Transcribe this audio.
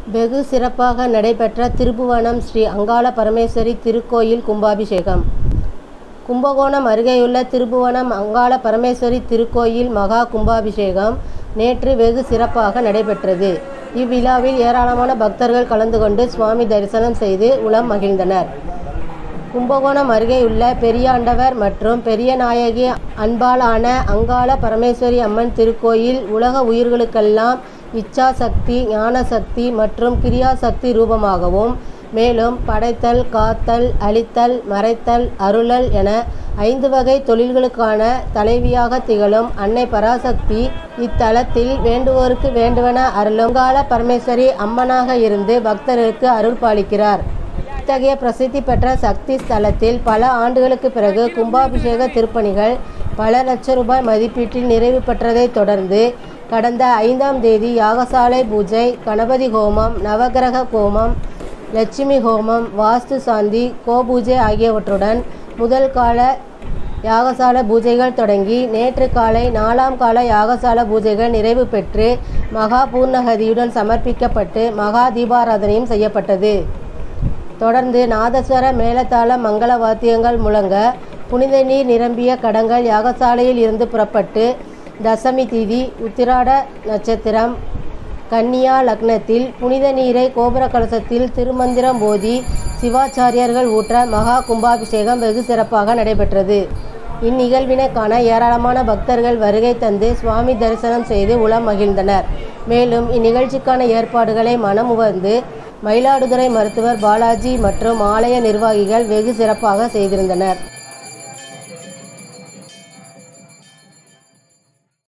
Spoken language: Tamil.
வெகு சிறப்பாக நடைபெற்ற திருப்புவனம் ஸ்ரீ அங்காள பரமேஸ்வரி திருக்கோயில் கும்பாபிஷேகம் கும்பகோணம் அருகேயுள்ள திருப்புவனம் அங்காள பரமேஸ்வரி திருக்கோயில் மகா கும்பாபிஷேகம் நேற்று வெகு சிறப்பாக நடைபெற்றது இவ்விழாவில் ஏராளமான பக்தர்கள் கலந்து கொண்டு சுவாமி தரிசனம் செய்து உளம் மகிழ்ந்தனர் கும்பகோணம் அருகேயுள்ள பெரியாண்டவர் மற்றும் பெரியநாயகி அன்பாலான அங்காள பரமேஸ்வரி அம்மன் திருக்கோயில் உலக உயிர்களுக்கெல்லாம் இச்சாசக்தி ஞானசக்தி மற்றும் கிரியாசக்தி ரூபமாகவும் மேலும் படைத்தல் காத்தல் அழித்தல் மறைத்தல் அருளல் என ஐந்து வகை தொழில்களுக்கான தலைவியாக திகழும் அன்னை பராசக்தி இத்தலத்தில் வேண்டுவோருக்கு வேண்டுவன அருளும் அங்காள பரமேஸ்வரி அம்மனாக இருந்து பக்தர்களுக்கு அருள் பாலிக்கிறார் இத்தகைய பிரசித்தி பெற்ற சக்தி ஸ்தலத்தில் பல ஆண்டுகளுக்கு பிறகு கும்பாபிஷேக திருப்பணிகள் பல லட்ச ரூபாய் மதிப்பீட்டில் நிறைவு பெற்றதைத் தொடர்ந்து கடந்த ஐந்தாம் தேதி யாகசாலை பூஜை கணபதி ஹோமம் நவகிரக ஹோமம் லட்சுமி ஹோமம் வாஸ்து சாந்தி கோபூஜை ஆகியவற்றுடன் முதல் கால யாகசால பூஜைகள் தொடங்கி நேற்று காலை நாலாம் கால யாகசால பூஜைகள் நிறைவு பெற்று மகா பூர்ணகதியுடன் சமர்ப்பிக்கப்பட்டு மகா தீபாராதனையும் செய்யப்பட்டது தொடர்ந்து நாதஸ்வர மேளதாள மங்கள வாத்தியங்கள் முழங்க புனித நீர் நிரம்பிய கடங்கள் யாகசாலையில் இருந்து புறப்பட்டு தசமி திதி உத்திராட நட்சத்திரம் கன்னியா லக்னத்தில் புனித நீரை கோபுர கலசத்தில் திருமந்திரம் போதி சிவாச்சாரியர்கள் ஊற்ற மகா கும்பாபிஷேகம் வெகு சிறப்பாக நடைபெற்றது இந்நிகழ்வினை காண ஏராளமான பக்தர்கள் வருகை தந்து சுவாமி தரிசனம் செய்து உளம் மகிழ்ந்தனர் மேலும் இந்நிகழ்ச்சிக்கான ஏற்பாடுகளை மனமுவர்ந்து மயிலாடுதுறை மருத்துவர் பாலாஜி மற்றும் ஆலய நிர்வாகிகள் வெகு சிறப்பாக செய்திருந்தனர்